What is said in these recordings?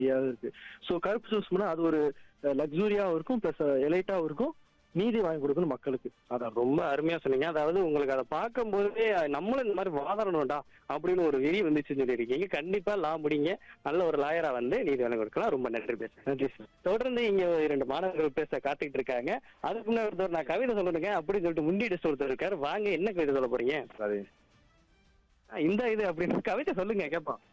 இருக்கு ஸோ கருப்பு சூஸ் பண்ணா அது ஒரு லக்ஸூரியாவும் இருக்கும் பிளஸ் எலைட்டாவும் இருக்கும் நீதி வாங்கி கொடுக்கணும் மக்களுக்கு அதான் ரொம்ப அருமையா சொன்னீங்க அதாவது உங்களுக்கு அதை பார்க்கும்போதே நம்மளும் இந்த மாதிரி வாதாடணும்டா அப்படின்னு ஒரு வெறி வந்துச்சுன்னு சொல்லியிருக்கீங்க கண்டிப்பா லா முடிங்க நல்ல ஒரு லாயரா வந்து நீதி வழங்க கொடுக்கலாம் ரொம்ப நன்றி பேசுறேன் நன்றி சார் தொடர்ந்து இங்க இரண்டு மாணவர்கள் பேச காத்துக்கிட்டு இருக்காங்க அதுக்கு முன்னாடி ஒருத்தர் நான் கவிதை சொல்லணுங்க அப்படின்னு சொல்லிட்டு முண்டிட்டு ஒருத்தர் இருக்காரு வாங்க என்ன கவிதை சொல்ல போறீங்க அது ஆ, இந்த இது அப்படின்னு கவிதை சொல்லுங்க கேட்பான்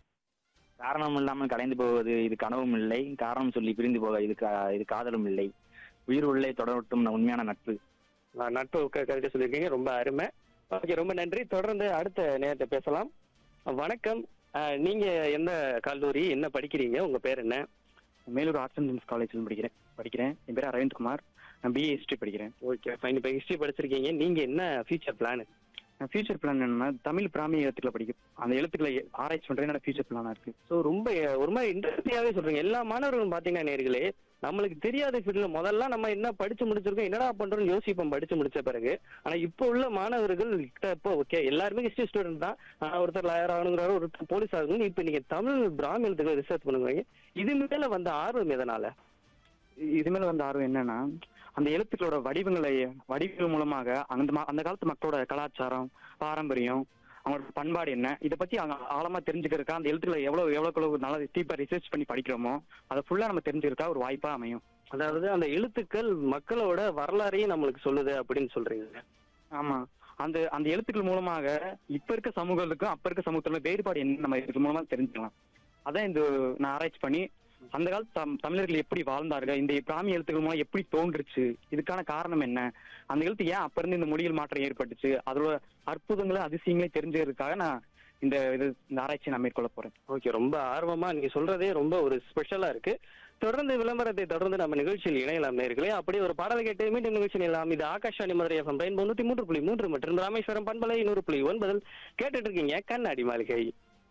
காரணம் இல்லாமல் கலைந்து போவது இது கனவும் இல்லை காரணம் சொல்லி பிரிந்து போக இது கா- இது காதலும் இல்லை உயிர் உள்ளே தொடரட்டும் உண்மையான நட்பு நான் நட்பு க- கவிதை சொல்லியிருக்கீங்க ரொம்ப அருமை ஓகே ரொம்ப நன்றி தொடர்ந்து அடுத்த நேரத்தை பேசலாம் வணக்கம் அஹ், நீங்க எந்த கல்லூரி என்ன படிக்கிறீங்க உங்க பேர் என்ன மேலூர் ஆர்ட்ஸ் அண்ட் சயின்ஸ் காலேஜில் படிக்கிறேன் படிக்கிறேன் என் பேர் அரவிந்த்குமார் நான் பிஏ ஹிஸ்ட்ரி படிக்கிறேன் ஓகே ஃபைன் இப்போ ஹிஸ்ட்ரி படிச்சிருக்கீங்க நீங்க என்ன ஃபியூச்சர் பிளான் நான் ஃபியூச்சர் பிளான் என்னன்னா தமிழ் பிராமிய எழுத்துக்களை படிக்கும் அந்த எழுத்துக்களை ஆராய்ச்சி பண்றது என்னோட ஃபியூச்சர் பிளானா இருக்கு ஸோ ரொம்ப அஹ், ஒரு மாதிரி இன்ட்ரெஸ்டிங்காகவே சொல்றீங்க எல்லா மாணவர்களும் பார்த்தீங்கன்னா நேர்களே நம்மளுக்கு தெரியாத ஃபீல்டில் முதல்ல நம்ம என்ன படிச்சு முடிச்சிருக்கோம் என்னடா பண்றோம்னு யோசிப்போம் படிச்சு முடிச்ச பிறகு ஆனா இப்போ உள்ள மாணவர்கள் கிட்ட இப்போ ஓகே எல்லாருமே ஹிஸ்ட்ரி ஸ்டூடெண்ட் தான் ஆனா ஒருத்தர் லாயர் ஆகணுங்கிறாரு ஒருத்தர் போலீஸ் ஆகணும் இப்போ நீங்க தமிழ் பிராமி எழுத்துக்களை ரிசர்ச் பண்ணுவீங்க இது மேல வந்த ஆர்வம் எதனால இது மேல வந்த ஆர்வம் என்னன்னா அந்த எழுத்துக்களோட வடிவங்களை வடிவங்கள் மூலமாக அந்த ம- அந்த காலத்து மக்களோட கலாச்சாரம் பாரம்பரியம் அவங்களோட பண்பாடு என்ன இதை பத்தி அவங்க ஆழமா தெரிஞ்சுக்கிறதுக்கா அந்த எழுத்துக்களை எவ்வளவு எவ்வளவு நல்லா டீப்பா ரிசர்ச் பண்ணி படிக்கிறோமோ அதை ஃபுல்லா நம்ம தெரிஞ்சுக்கிறதுக்கா ஒரு வாய்ப்பா அமையும் அதாவது அந்த எழுத்துக்கள் மக்களோட வரலாறையும் நம்மளுக்கு சொல்லுது அப்படின்னு சொல்றீங்க ஆமா அந்த அந்த எழுத்துக்கள் மூலமாக இப்ப இருக்க சமூகத்துக்கும் அப்ப இருக்க சமூகத்துல வேறுபாடு என்ன நம்ம இது மூலமா தெரிஞ்சுக்கலாம் அதான் இந்த நான் ஆராய்ச்சி பண்ணி அந்த காலத்து தம்- தமிழர்கள் எப்படி வாழ்ந்தார்கள் இந்த பிராமி எழுத்துக்கள் மூலம் எப்படி தோன்றுச்சு இதுக்கான காரணம் என்ன அந்த எழுத்து ஏன் அப்ப இருந்து இந்த மொழியில் மாற்றம் ஏற்பட்டுச்சு அதோட அற்புதங்களை அதிசயங்களையும் தெரிஞ்சுக்கிறதுக்காக நான் இந்த இது இந்த ஆராய்ச்சியை நான் மேற்கொள்ள போறேன் ஓகே ரொம்ப ஆர்வமா நீங்க சொல்றதே ரொம்ப ஒரு ஸ்பெஷலா இருக்கு தொடர்ந்து விளம்பரத்தை தொடர்ந்து நம்ம நிகழ்ச்சியில் இணையலாம் நேர்களே அப்படியே ஒரு பாடலை கேட்டு மீண்டும் நிகழ்ச்சியில் இணையலாம் இது ஆகாஷாணி மதுரை எஃப்எம் ரெயின்போ நூத்தி மூன்று புள்ளி மூன்று மற்றும் ராமேஸ்வரம் பண்பலை நூறு புள்ளி ஒன்பதில் கேட்டுட்டு இருக்கீங்க கண்ணாடி மாளிகை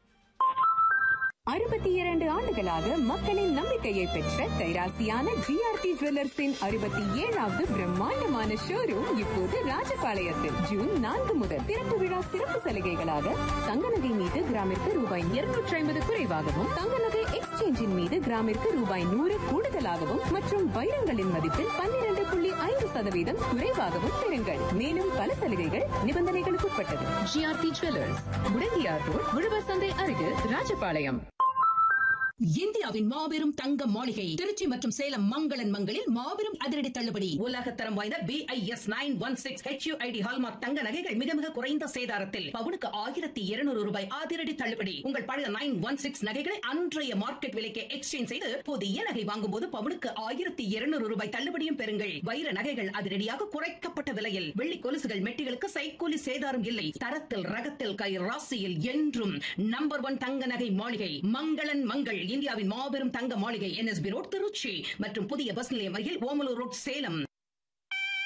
அறுபத்தி இரண்டு ஆண்டுகளாக மக்களின் நம்பிக்கையை பெற்ற கைராசியான ஜிஆர்டி ஜுவல்லர்ஸின் அறுபத்தி ஏழாவது பிரம்மாண்டமான ஷோரூம் இப்போது ராஜபாளையத்தில் ஜூன் நான்கு முதல் திறப்பு விழா சிறப்பு சலுகைகளாக தங்க நகை மீது கிராமிற்கு ரூபாய் இருநூற்றி ஐம்பது குறைவாகவும் தங்க நகை எக்ஸ்சேஞ்சின் மீது கிராமிற்கு ரூபாய் நூறு கூடுதலாகவும் மற்றும் வைரங்களின் மதிப்பில் பன்னிரண்டு புள்ளி ஐந்து சதவீதம் குறைவாகவும் பெறுங்கள் மேலும் பல சலுகைகள் நிபந்தனைகளுக்கு உட்பட்டது ஜிஆர்டி ஜுவல்லர்ஸ் முடங்கியார் ரோட் உழவர் சந்தை அருகில் ராஜபாளையம் இந்தியாவின் மாபெரும் தங்க மாளிகை திருச்சி மற்றும் சேலம் மங்களன் மங்களில் மாபெரும் அதிரடி தள்ளுபடி உலகத்தரம் வாய்ந்த B I S nine one six HUID hallmark தங்க நகைகள் மிக மிக குறைந்த சேதாரத்தில் பவுனுக்கு ஆயிரத்தி இருநூறு ரூபாய் அதிரடி தள்ளுபடி உங்கள் பழைய நைன் ஒன் சிக்ஸ் நகைகளை அன்றைய மார்க்கெட் விலைக்கு எக்ஸ்சேஞ்ச் செய்து புதிய நகை வாங்கும்போது பவுனுக்கு ஆயிரத்தி இருநூறு ரூபாய் தள்ளுபடியும் பெறுங்கள் வைர நகைகள் அதிரடியாக குறைக்கப்பட்ட விலையில் வெள்ளி கொலுசுகள் மெட்டிகளுக்கு சைக்கூலி சேதாரம் இல்லை தரத்தில் ரகத்தில் கை ராசியில் என்றும் நம்பர் ஒன் தங்க நகை மாளிகை மங்களன் மங்கள் இந்தியாவின் மாபெரும் தங்க மாளிகை என்எஸ்பி ரோட் திருச்சி மற்றும் புதிய பஸ் நிலையம் அருகில் ஓமலூர் ரோட் சேலம்